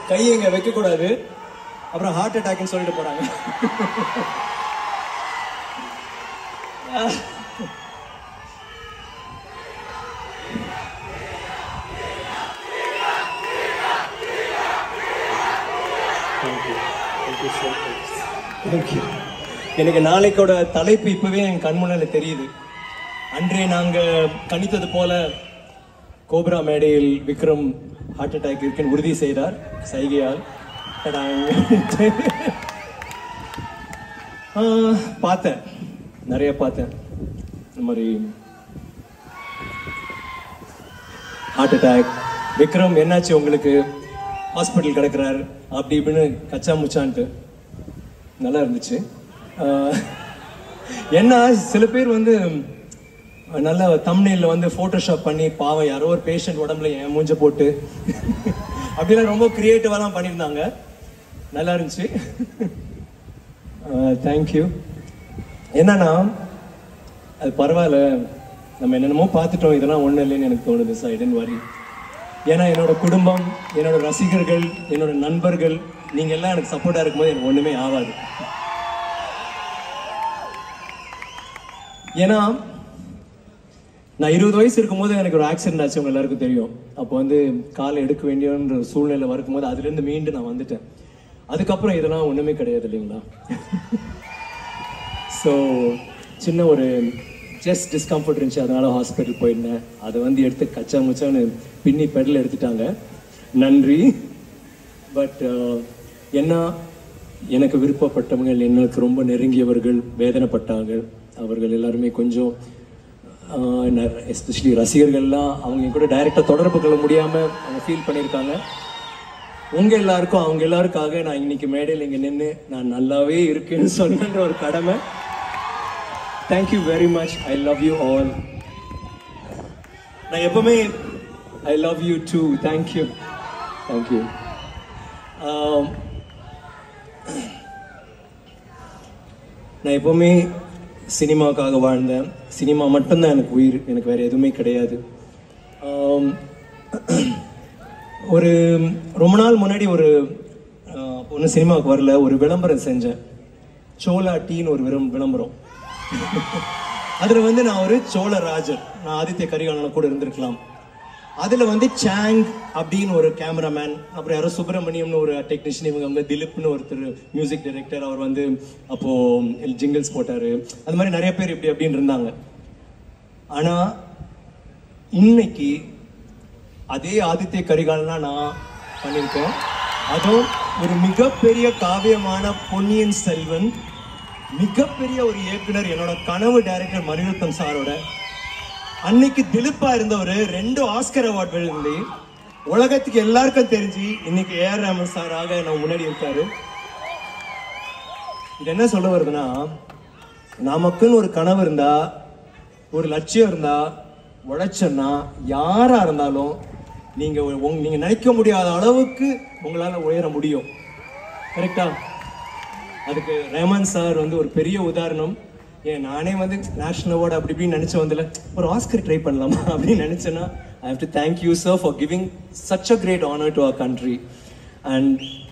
கையை இங்க வைக்க கூடாது அப்புறம் ஹார்ட் அட்டாக்னு சொல்லிட்டு போறாங்க தேங்க்யூ எனக்கு நாளைக்கோட தலைப்பு இப்பவே என் கண் முன்னால தெரியுது அன்றே நாங்க கணித்தது போல கோப்ரா மேடையில் விக்ரம் ஹார்ட் அட்டாக் இருக்குன்னு உறுதி செய்தார் சைகையால் தடாங். ஆ, பார்த்தேன் நிறைய பார்த்தேன் இந்த மாதிரி ஹார்ட் அட்டாக் விக்ரம் என்னாச்சு உங்களுக்கு ஹாஸ்பிட்டல் கிடக்குறாரு அப்படி இப்படின்னு கச்சா முச்சான்ட்டு நல்லா இருந்துச்சு ஆஹ், என்ன சில பேர் வந்து நல்ல தம்னையில் வந்து ஃபோட்டோஷாப் பண்ணி பாவம் யாரோ ஒரு பேஷண்ட் உடம்புல என் மூஞ்ச போட்டு அப்படிலாம் ரொம்ப கிரியேட்டிவாலாம் பண்ணியிருந்தாங்க நல்லா இருந்துச்சு தேங்க்யூ என்னன்னா அது பரவாயில்ல நம்ம என்னென்னமோ பார்த்துட்டோம் இதெல்லாம் ஒன்றும் இல்லைன்னு எனக்கு தோணுது சைடன் வரி ஏன்னா என்னோட குடும்பம் என்னோட ரசிகர்கள் என்னோட நண்பர்கள் நீங்க எல்லாம் எனக்கு சப்போர்ட்டா இருக்கும்போது எனக்கு ஒண்ணுமே ஆகாது ஏன்னா நான் இருபது வயசு இருக்கும்போது எனக்கு ஒரு ஆக்சிடென்ட் ஆச்சு உங்க எல்லாருக்கும் தெரியும் அப்போ வந்து காலை எடுக்க வேண்டியன்ற சூழ்நிலை வரும்போது அதுலேருந்து மீண்டு நான் வந்துட்டேன் அதுக்கப்புறம் இதெல்லாம் ஒண்ணுமே கிடையாது இல்லைங்களா ஸோ சின்ன ஒரு ஜஸ்ட் டிஸ்கம்ஃபர்ட் இருந்துச்சு அதனால ஹாஸ்பிட்டல் போயிருந்தேன் அதை வந்து எடுத்து கச்சா முச்சான்னு பின்னி பெடல் எடுத்துட்டாங்க நன்றி பட் என்ன எனக்கு விருப்பப்பட்டவங்க எனக்கு ரொம்ப நெருங்கியவர்கள் வேதனைப்பட்டாங்க அவர்கள் எல்லாருமே கொஞ்சம் எஸ்பெஷலி ரசிகர்கள்லாம் அவங்க என் கூட டைரெக்டாக தொடர்பு கொள்ள முடியாமல் அவங்க ஃபீல் பண்ணியிருக்காங்க உங்க எல்லாருக்கும் அவங்க எல்லாருக்காக நான் இன்னைக்கு மேடையில் இங்க நின்று நான் நல்லாவே இருக்கேன்னு சொன்னன்ற ஒரு கடமை thank you very much I love you all நான் எப்பவுமே I love you too thank you thank you நான் எப்பவுமே சினிமாவுக்காக வாழ்ந்தேன் சினிமா மட்டும்தான் எனக்கு உயிர் எனக்கு வேற எதுவுமே கிடையாது ஆம், ஒரு ரொம்ப நாள் முன்னாடி ஒரு ஒன்றும் சினிமாவுக்கு வரல ஒரு விளம்பரம் செஞ்சேன் சோலா டீன்னு ஒரு விளம் விளம்பரம் அதுல வந்து நான் ஒரு சோழராஜர் நான் ஆதித்ய கரிகாலன கூட இருந்திருக்கலாம் அதுல வந்து சாங் அப்படின்னு ஒரு கேமராமேன் அப்புறம் யாரோ சுப்பிரமணியம்னு ஒரு டெக்னீஷியன் இவங்க வந்து திலீப்னு ஒருத்தர் மியூசிக் டைரக்டர் அவர் வந்து அப்போ ஜிங்கிள்ஸ் போட்டாரு அது மாதிரி நிறைய பேர் இப்படி அப்படின்னு இருந்தாங்க ஆனா இன்னைக்கு அதே ஆதித்ய கரிகாலனா நான் பண்ணியிருக்கேன் அதுவும் ஒரு மிகப்பெரிய காவியமான பொன்னியின் செல்வன் மிகப்பெரிய ஒரு இயக்குனர் என்னோட கனவு டைரக்டர் மணிரத்னம் சாரோட அன்னைக்கு திலீப்பா இருந்தவர் ரெண்டு ஆஸ்கர் அவார்ட் விழுந்து உலகத்துக்கு எல்லாருக்கும் தெரிஞ்சு இன்னைக்கு ஏஆர் ரஹ்மான் சாராக நம்ம முன்னாடி இருக்காரு இது என்ன சொல்ல வருதுன்னா நமக்குன்னு ஒரு கனவு இருந்தா ஒரு லட்சியம் இருந்தா உழைச்சோன்னா யாரா இருந்தாலும் நீங்க உங்க- நீங்க நினைக்க முடியாத அளவுக்கு உங்களால உயர முடியும் கரெக்டா அதுக்கு ரஹ்மான் சார் வந்து ஒரு பெரிய உதாரணம் ஏன் நானே வந்து நேஷனல் அவார்டு அப்படி இப்படின்னு நினைச்ச வந்தல ஒரு ஆஸ்கர் ட்ரை பண்ணலாமா அப்படின்னு நினைச்சேன்னா I have to thank you sir for giving such a great honour to our country and